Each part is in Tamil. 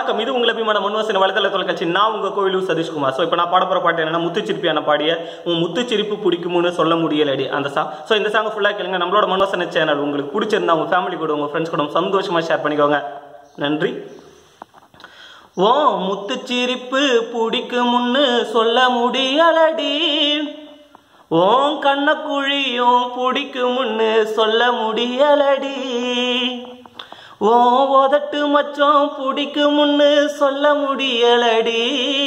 வணக்கம் இது உங்களை அபிமான முன்வாசன வலைதள தொலைக்காட்சி நான் உங்க கோவிலூர் சதீஷ்குமார் ஸோ இப்போ நான் பாட போற பாட்டு என்னன்னா முத்துச்சிரிப்பியான பாடிய உன் முத்துச்சிரிப்பு பிடிக்கும்னு சொல்ல முடியலடி அந்த சாங் ஸோ இந்த சாங் ஃபுல்லாக கேளுங்க நம்மளோட மன்வாசன சேனல் உங்களுக்கு பிடிச்சிருந்தா உங்க ஃபேமிலி கூட உங்க ஃப்ரெண்ட்ஸ் கூட சந்தோஷமா ஷேர் பண்ணிக்கோங்க நன்றி ஓ முத்துச்சிரிப்பு பிடிக்கும்னு சொல்ல முடியலடி ஓன் கண்ணக்குழியும் பிடிக்கும்னு சொல்ல முடியலடி ஓ உதட்டு மச்சம் பிடிக்கும்னு சொல்ல முடியலடி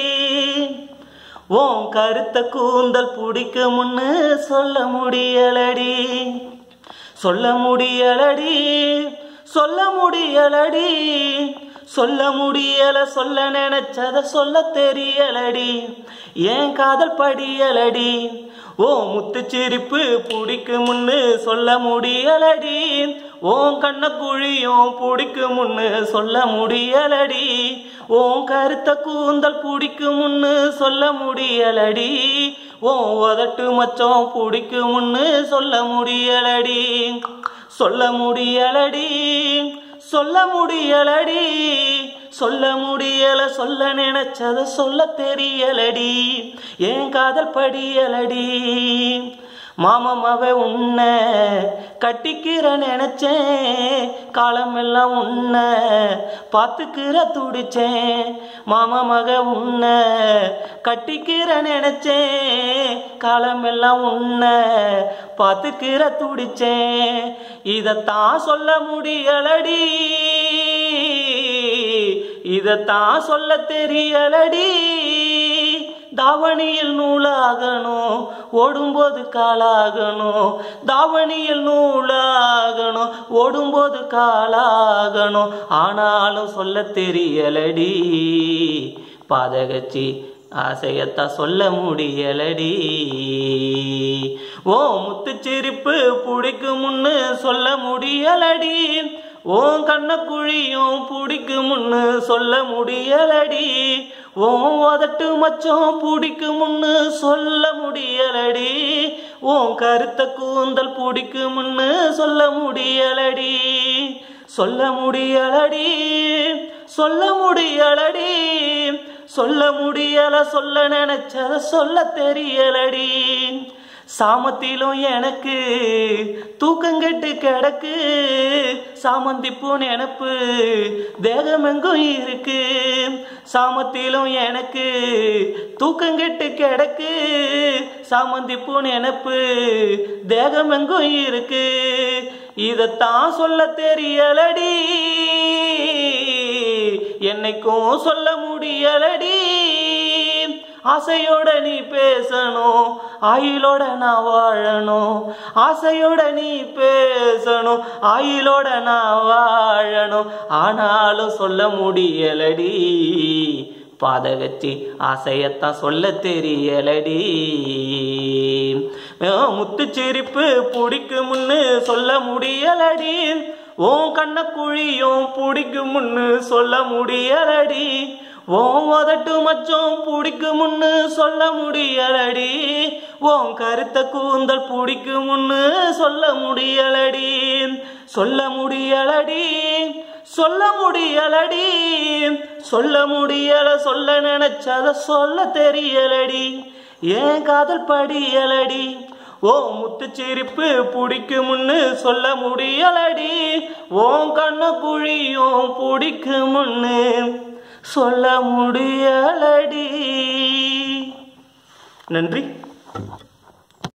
ஓன் கருத்த கூந்தல் பிடிக்கும்னு சொல்ல முடியலடி சொல்ல முடியலடி சொல்ல முடியலடி சொல்ல முடியல சொல்ல நினைச்சத சொல்ல தெரியலடி ஏன் காதல் படியலடி ஓ முத்துச்சிரிப்பு பிடிக்கும்னு சொல்ல முடியலடி ஓன் கண்ண குழியும் பிடிக்கும்னு சொல்ல முடியலடி ஓன் கருத்த கூந்தல் பிடிக்கும்னு சொல்ல முடியலடி ஓ உதட்டு மச்சம் பிடிக்கும்னு சொல்ல முடியலடி சொல்ல முடியலடி சொல்ல முடியலடி சொல்ல முடியல சொல்ல நினைச்சத சொல்ல தெரியலடி ஏன் காதல் படியலடி மாமமாவ உன்னை கட்டிக்கிற நினைச்சேன் காலமெல்லாம் உன்னை பார்த்துக்கிற துடிச்சேன் மாமா மக உன்னை கட்டிக்கிற நினைச்சேன் காலமெல்லாம் உன்னை பார்த்துக்கிற துடிச்சேன் இதைத்தான் சொல்ல முடியலடி இதைத்தான் சொல்ல தெரியலடி தாவணியில் நூலாகணும் ஓடும்போது காலாகணும் தாவணியில் நூலாகணும் ஓடும்போது காலாகணும் ஆனாலும் சொல்ல தெரியலடி பாதகச்சி ஆசையத்தான் சொல்ல முடியலடி ஓ முத்துச்சிரிப்பு பிடிக்கும்னு சொல்ல முடியலடி ஓ கண்ணக்குழியும் பிடிக்கும்னு சொல்ல முடியலடி ஓ உதட்டு மச்சம் பிடிக்கும்னு சொல்ல முடியலடி ஓ கருத்த கூந்தல் பிடிக்கும்னு சொல்ல முடியலடி சொல்ல முடியலடி சொல்ல முடியலடி சொல்ல முடியல சொல்ல நினைச்சத சொல்ல தெரியலடி சாமத்திலும் எனக்கு தூக்கங்கெட்டு கிடக்கு சாமந்திப்பூ நினப்பு தேகமெங்கும் இருக்கு சாமத்திலும் எனக்கு தூக்கங்கெட்டு கிடக்கு சாமந்திப்பூ நினப்பு தேகமெங்கும் இருக்கு இதைத்தான் சொல்ல தெரியலடி என்னைக்கும் சொல்ல முடியலடி ஆசையோட நீ பேசணும் ஆயிலோட நான் வாழணும் ஆசையோட நீ பேசணும் ஆயிலோட நான் வாழணும் ஆனாலும் சொல்ல முடியலடி பாதகச்சி ஆசையத்தான் சொல்ல தெரியலடி முத்துச்சிரிப்பு பிடிக்கும்னு சொல்ல முடியலடி ஓன் கண்ணக்குழியும் பிடிக்கும்னு சொல்ல முடியலடி ஓன் உதட்டு மச்சம் பிடிக்கும்னு சொல்ல முடியலடி ஓன் கருத்த கூந்தல் பிடிக்கும்னு சொல்ல முடியலடி சொல்ல முடியலடி சொல்ல முடியலடி சொல்ல முடியல சொல்ல நினைச்சத சொல்ல தெரியலடி ஏன் காதல் படியலடி ஓ முத்துச்சிரிப்பு பிடிக்கும்னு சொல்ல முடியலடி ஓன் கண்ண குழியும் பிடிக்கும்னு சொல்ல முடியலடி நன்றி